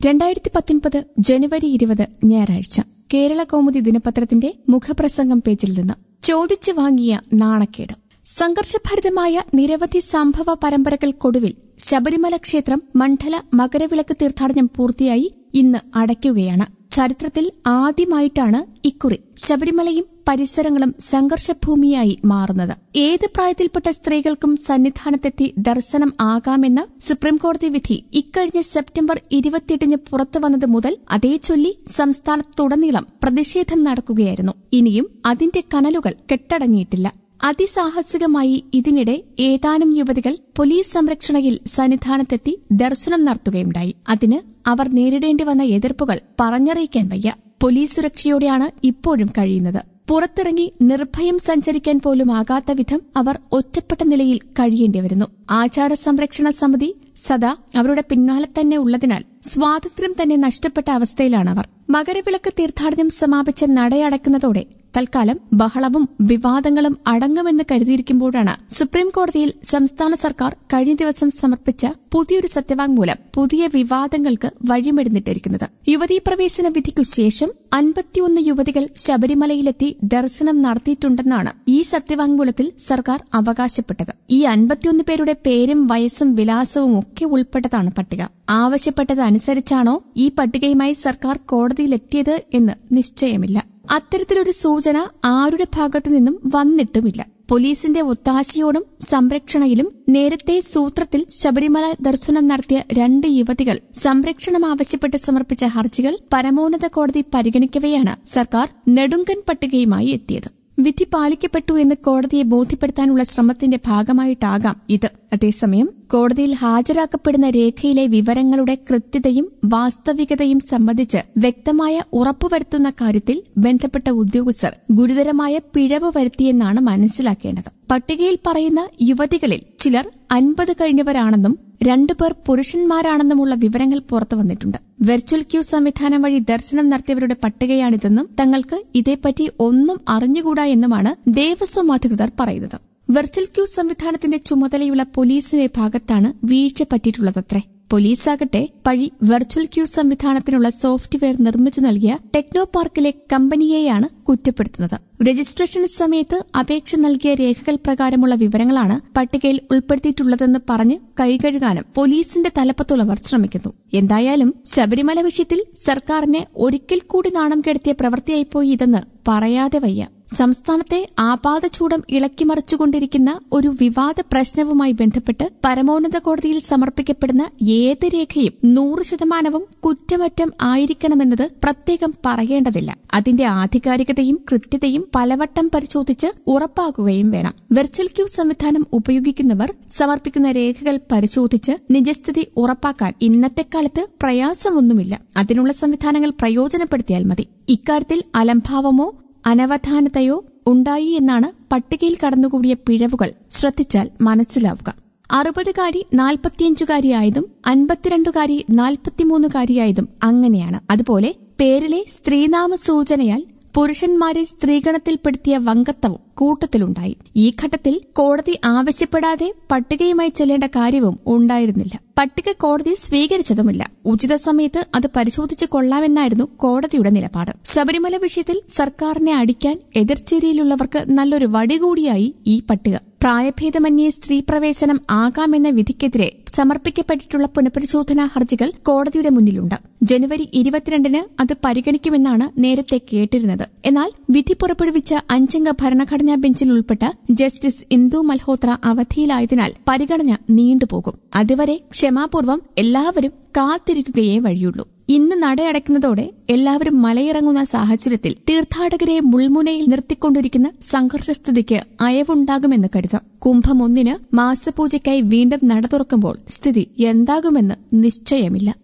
രണ്ടായിരത്തി പത്തൊൻപത് ജനുവരി ഇരുപത് ഞായറാഴ്ച കേരള കൗമുദി ദിനപത്രത്തിന്റെ മുഖപ്രസംഗം പേജിൽ നിന്ന് ചോദിച്ചു വാങ്ങിയ നാണക്കേട് സംഘർഷഭരിതമായ നിരവധി സംഭവ പരമ്പരകൾക്കൊടുവിൽ ശബരിമല ക്ഷേത്രം മണ്ഡല മകരവിളക്ക് തീർത്ഥാടനം പൂർത്തിയായി ഇന്ന് അടയ്ക്കുകയാണ് ചരിത്രത്തിൽ ആദ്യമായിട്ടാണ് ഇക്കുറി ശബരിമലയും പരിസരങ്ങളും സംഘർഷഭൂമിയായി മാറുന്നത് ഏത് പ്രായത്തിൽപ്പെട്ട സ്ത്രീകൾക്കും സന്നിധാനത്തെത്തി ദർശനം ആകാമെന്ന സുപ്രീംകോടതി വിധി ഇക്കഴിഞ്ഞ സെപ്റ്റംബർ ഇരുപത്തിയെട്ടിന് പുറത്തുവന്നത് മുതൽ അതേ ചൊല്ലി സംസ്ഥാനത്തുടനീളം പ്രതിഷേധം നടക്കുകയായിരുന്നു ഇനിയും അതിന്റെ കനലുകൾ കെട്ടടങ്ങിയിട്ടില്ല അതിസാഹസികമായി ഇതിനിടെ ഏതാനും യുവതികൾ പോലീസ് സംരക്ഷണയിൽ സന്നിധാനത്തെത്തി ദർശനം നടത്തുകയുണ്ടായി അതിന് അവർ നേരിടേണ്ടി വന്ന എതിർപ്പുകൾ പറഞ്ഞറിയിക്കാൻ വയ്യ പോലീസ് സുരക്ഷയോടെയാണ് ഇപ്പോഴും കഴിയുന്നത് പുറത്തിറങ്ങി നിർഭയം സഞ്ചരിക്കാൻ പോലും ആകാത്ത വിധം അവർ ഒറ്റപ്പെട്ട നിലയിൽ കഴിയേണ്ടി വരുന്നു ആചാര സംരക്ഷണ സമിതി സദാ അവരുടെ പിന്നാലെ തന്നെ ഉള്ളതിനാൽ സ്വാതന്ത്ര്യം തന്നെ നഷ്ടപ്പെട്ട അവസ്ഥയിലാണ് അവർ മകരവിളക്ക് തീർത്ഥാടനം സമാപിച്ച് നടയടക്കുന്നതോടെ തൽക്കാലം ബഹളവും വിവാദങ്ങളും അടങ്ങുമെന്ന് കരുതിയിരിക്കുമ്പോഴാണ് സുപ്രീം കോടതിയിൽ സംസ്ഥാന സർക്കാർ കഴിഞ്ഞ ദിവസം സമർപ്പിച്ച പുതിയൊരു സത്യവാങ്മൂലം പുതിയ വിവാദങ്ങൾക്ക് വഴിമെടുന്നിട്ടിരിക്കുന്നത് യുവതീ പ്രവേശന വിധിക്കു ശേഷം അൻപത്തിയൊന്ന് യുവതികൾ ശബരിമലയിലെത്തി ദർശനം നടത്തിയിട്ടുണ്ടെന്നാണ് ഈ സത്യവാങ്മൂലത്തിൽ സർക്കാർ അവകാശപ്പെട്ടത് ഈ അൻപത്തിയൊന്ന് പേരുടെ പേരും വയസ്സും വിലാസവും ഒക്കെ ഉൾപ്പെട്ടതാണ് പട്ടിക ആവശ്യപ്പെട്ടതനുസരിച്ചാണോ ഈ പട്ടികയുമായി സർക്കാർ കോടതിയിലെത്തിയത് എന്ന് നിശ്ചയമില്ല അത്തരത്തിലൊരു സൂചന ആരുടെ ഭാഗത്തു നിന്നും വന്നിട്ടുമില്ല പോലീസിന്റെ ഒത്താശയോടും സംരക്ഷണയിലും നേരത്തെ സൂത്രത്തിൽ ശബരിമല ദർശനം നടത്തിയ രണ്ട് യുവതികൾ സംരക്ഷണം ആവശ്യപ്പെട്ട് സമർപ്പിച്ച ഹർജികൾ പരമോന്നത കോടതി പരിഗണിക്കവെയാണ് സർക്കാർ നെടുങ്കൻ പട്ടികയുമായി എത്തിയത് വിധി പാലിക്കപ്പെട്ടു എന്ന് കോടതിയെ ബോധ്യപ്പെടുത്താനുള്ള ശ്രമത്തിന്റെ ഭാഗമായിട്ടാകാം ഇത് അതേസമയം കോടതിയിൽ ഹാജരാക്കപ്പെടുന്ന രേഖയിലെ വിവരങ്ങളുടെ കൃത്യതയും വാസ്തവികതയും സംബന്ധിച്ച് വ്യക്തമായ ഉറപ്പുവരുത്തുന്ന കാര്യത്തിൽ ബന്ധപ്പെട്ട ഉദ്യോഗസ്ഥർ ഗുരുതരമായ പിഴവ് വരുത്തിയെന്നാണ് മനസ്സിലാക്കേണ്ടത് പട്ടികയിൽ പറയുന്ന യുവതികളിൽ ചിലർ അൻപത് കഴിഞ്ഞവരാണെന്നും രണ്ടുപേർ പുരുഷന്മാരാണെന്നുമുള്ള വിവരങ്ങൾ പുറത്തു വന്നിട്ടുണ്ട് വെർച്വൽ ക്യൂ സംവിധാനം വഴി ദർശനം നടത്തിയവരുടെ പട്ടികയാണിതെന്നും തങ്ങൾക്ക് ഇതേപ്പറ്റി ഒന്നും അറിഞ്ഞുകൂടാ എന്നുമാണ് ദേവസ്വം അധികൃതർ പറയുന്നത് വെർച്വൽ ക്യൂ സംവിധാനത്തിന്റെ ചുമതലയുള്ള പോലീസിന്റെ ഭാഗത്താണ് വീഴ്ച പറ്റിയിട്ടുള്ളതത്രേ പോലീസാകട്ടെ പഴി വെർച്വൽ ക്യൂ സംവിധാനത്തിനുള്ള സോഫ്റ്റ്വെയർ നിർമ്മിച്ചു നൽകിയ ടെക്നോ പാർക്കിലെ കമ്പനിയെയാണ് കുറ്റപ്പെടുത്തുന്നത് രജിസ്ട്രേഷൻ സമയത്ത് അപേക്ഷ നൽകിയ രേഖകൾ പ്രകാരമുള്ള വിവരങ്ങളാണ് പട്ടികയിൽ ഉൾപ്പെടുത്തിയിട്ടുള്ളതെന്ന് പറഞ്ഞ് കൈകഴുകാനും പോലീസിന്റെ തലപ്പത്തുള്ളവർ ശ്രമിക്കുന്നു എന്തായാലും ശബരിമല വിഷയത്തിൽ സർക്കാരിനെ ഒരിക്കൽ കൂടി നാണം കെടുത്തിയ പ്രവൃത്തിയായിപ്പോയി ഇതെന്ന് പറയാതെ വയ്യ സംസ്ഥാനത്തെ ആപാതചൂടം ഇളക്കിമറിച്ചുകൊണ്ടിരിക്കുന്ന ഒരു വിവാദ പ്രശ്നവുമായി ബന്ധപ്പെട്ട് പരമോന്നത കോടതിയിൽ സമർപ്പിക്കപ്പെടുന്ന ഏത് രേഖയും നൂറ് ശതമാനവും കുറ്റമറ്റം ആയിരിക്കണമെന്നത് പ്രത്യേകം പറയേണ്ടതില്ല അതിന്റെ ആധികാരികതയും കൃത്യതയും പലവട്ടം പരിശോധിച്ച് ഉറപ്പാക്കുകയും വേണം വെർച്വൽ ക്യൂ സംവിധാനം ഉപയോഗിക്കുന്നവർ സമർപ്പിക്കുന്ന രേഖകൾ പരിശോധിച്ച് നിജസ്ഥിതി ഉറപ്പാക്കാൻ ഇന്നത്തെ കാലത്ത് പ്രയാസമൊന്നുമില്ല അതിനുള്ള സംവിധാനങ്ങൾ പ്രയോജനപ്പെടുത്തിയാൽ മതി ഇക്കാര്യത്തിൽ അലംഭാവമോ അനവധാനതയോ ഉണ്ടായി എന്നാണ് പട്ടികയിൽ കടന്നുകൂടിയ പിഴവുകൾ ശ്രദ്ധിച്ചാൽ മനസ്സിലാവുക അറുപതുകാരി നാൽപ്പത്തിയഞ്ചുകാരിയായതും അൻപത്തിരണ്ടുകാരി നാൽപ്പത്തിമൂന്നുകാരിയായതും അങ്ങനെയാണ് അതുപോലെ പേരിലെ സ്ത്രീനാമ സൂചനയാൽ പുരുഷന്മാരെ സ്ത്രീഗണത്തിൽപ്പെടുത്തിയ വങ്കത്വവും കൂട്ടത്തിലുണ്ടായി ഈ ഘട്ടത്തിൽ കോടതി ആവശ്യപ്പെടാതെ പട്ടികയുമായി ചെല്ലേണ്ട കാര്യവും ഉണ്ടായിരുന്നില്ല പട്ടിക കോടതി സ്വീകരിച്ചതുമില്ല ഉചിത സമയത്ത് അത് പരിശോധിച്ചു കൊള്ളാമെന്നായിരുന്നു കോടതിയുടെ നിലപാട് ശബരിമല വിഷയത്തിൽ സർക്കാരിനെ അടിക്കാൻ എതിർചേരിയിലുള്ളവർക്ക് നല്ലൊരു വടി കൂടിയായി ഈ പട്ടിക പ്രായഭേദമന്യേ സ്ത്രീ പ്രവേശനം ആകാമെന്ന വിധിക്കെതിരെ സമർപ്പിക്കപ്പെട്ടിട്ടുള്ള പുനഃപരിശോധനാ ഹർജികൾ കോടതിയുടെ മുന്നിലുണ്ട് ജനുവരി ഇരുപത്തിരണ്ടിന് അത് പരിഗണിക്കുമെന്നാണ് നേരത്തെ കേട്ടിരുന്നത് എന്നാൽ വിധി പുറപ്പെടുവിച്ച അഞ്ചംഗ ഭരണഘടനാ ബെഞ്ചിൽ ഉൾപ്പെട്ട ജസ്റ്റിസ് ഇന്ദു മൽഹോത്ര അവധിയിലായതിനാൽ പരിഗണന നീണ്ടുപോകും അതുവരെ ക്ഷമാപൂർവം എല്ലാവരും കാത്തിരിക്കുകയേ വഴിയുള്ളൂ ഇന്ന് നടയടയ്ക്കുന്നതോടെ എല്ലാവരും മലയിറങ്ങുന്ന സാഹചര്യത്തിൽ തീർത്ഥാടകരെ മുൾമുനയിൽ നിർത്തിക്കൊണ്ടിരിക്കുന്ന സംഘർഷസ്ഥിതിക്ക് അയവുണ്ടാകുമെന്ന് കരുതാം കുംഭം ഒന്നിന് മാസപൂജയ്ക്കായി വീണ്ടും നട തുറക്കുമ്പോൾ സ്ഥിതി എന്താകുമെന്ന് നിശ്ചയമില്ല